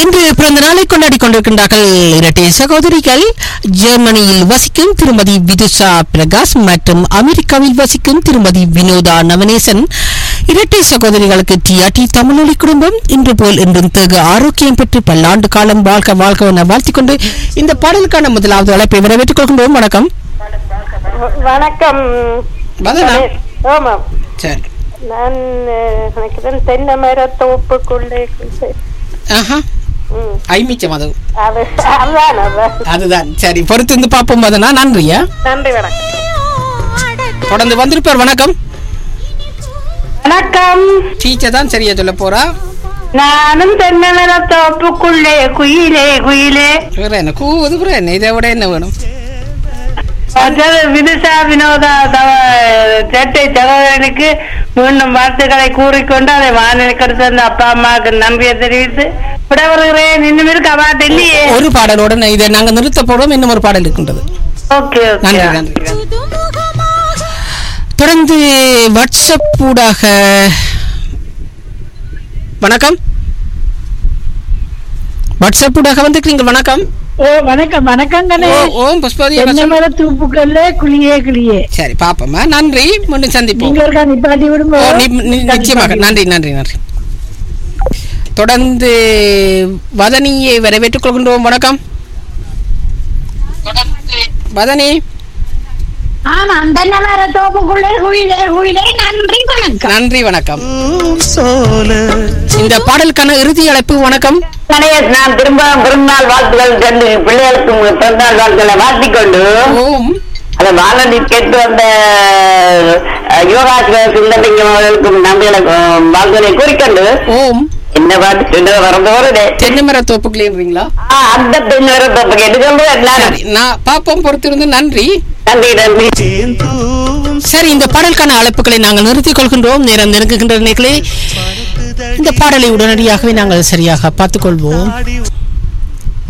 இன்று பிறந்த நாளை கொண்டாடி கொண்டிருக்கின்றார்கள் இரட்டை சகோதரிகள் ஜெர்மனியில் வசிக்கும் திருமதி விதுஷா பிரகாஷ் மற்றும் அமெரிக்காவில் வசிக்கும் திருமதி வினோதா நவநேசன் இரட்டை சகோதரிகளுக்கு டிஆர்டி தமிழொலி குடும்பம் இன்று போல் என்றும் தேக ஆரோக்கியம் பெற்று பல்லாண்டு காலம் வாழ்க வாழ்க என வாழ்த்திக் கொண்டு இந்த பாடலுக்கான முதலாவது அழைப்பை வரவேற்றுக் கொள்கின்றோம் வணக்கம் வ- வணக்கம் வதனா? ஆமாம் சரி நான் அஹ், நினைக்கிறேன் தென்னை மர தோப்புக்குள்ளே குசை- ஆஹா ம், ஐமிச்சம் அது அது அதுதான் அதான் அதுதான் சரி பொறுத்து இருந்து பார்ப்போம் வதனா நன்றியா நன்றி வணக்கம் தொடர்ந்து வந்திருப்பார் வணக்கம் வணக்கம் டீச்சர் தான் சரியா சொல்ல போறா நானும் தென்னை மர தோப்புக்குள்ளே குயிலே குயிலே வேற என்ன கூவுது வேற என்ன இதை விட என்ன வேணும் மற்றது விதுஷா வினோதா தவ- சேட்டை சகோதரனுக்கு மீண்டும் வாழ்த்துக்களை கூறிக்கொண்டு அதை வானிலை கருத்து அந்த அப்பா அம்மாவுக்கு நன்றியை தெரிவித்து விடவருகிறேன் இன்னும் இருக்கு அவாட்டு இல்லையே ஒரு பாடலோட நான் இதை நாங்க நிறுத்த போறோம் இன்னும் ஒரு பாடல் இருக்கின்றது ஓகே நன்றி ஓகே நன்றி தொடர்ந்து வாட்ஸ்அப் ஊடாக வணக்கம் வாட்ஸ்அப் ஊடாக வந்துக்கிறீங்க வணக்கம் ஓ வணக்கம் வணக்கம் கண்ணே ஓ, ஓம் புஷ்பவதி தென்னை வசந்த். மர தூப்புக்கல்ல குளியே கிளியே சரி பாப்போமா நன்றி மீண்டும் சந்திப்போம் நீங்க இருக்கா நிப்பாட்டி விடுங்க ஓ, நி- நி- நிச்சயமாக நன்றி நன்றி நன்றி தொடர்ந்து வதனியை வரவேற்றுக் கொள்கின்றோம் வணக்கம் வதனி ஆமா தென்னை மர தோப்புக்குள்ளே குயிலே குயிலே நன்றி வணக்கம் நன்றி வணக்கம் இந்த பாடலுக்கான இறுதி அழைப்பு வணக்கம் கணேஷ் நான் திரும்ப பிறந்தநாள் வாழ்த்துக்கள் சென்று பிள்ளைகளுக்கு உங்க பிறந்தநாள் வாழ்த்துக்களை வாழ்த்திக்கொண்டு ஓம் அந்த வானொலி கேட்டு வந்த அஹ், யுவராஜ் சுந்தரலிங்கம் அவர்களுக்கும் நன்றிகளை அஹ், வாழ்த்துக்களை கூறிக்கொண்டு ஓம் என்ன பாட்டு சொல்ல வரப்போறதே தென்னை மர தோப்புக்குள்ளேன்றீங்களா அந்த பெண் வர தப்பு கேட்டுக்கொண்டு எல்லாரும் சரி நான் பாப்போம் பொறுத்திருந்து நன்றி நன்றி நன்றி சரி இந்த பாடலுக்கான அழைப்புகளை நாங்கள் நிறுத்திக் கொள்கின்றோம் நேரம் நெருங்குகின்ற நேர்களே இந்த பாடலை உடனடியாகவே நாங்கள் சரியாக பார்த்துக் கொள்வோம்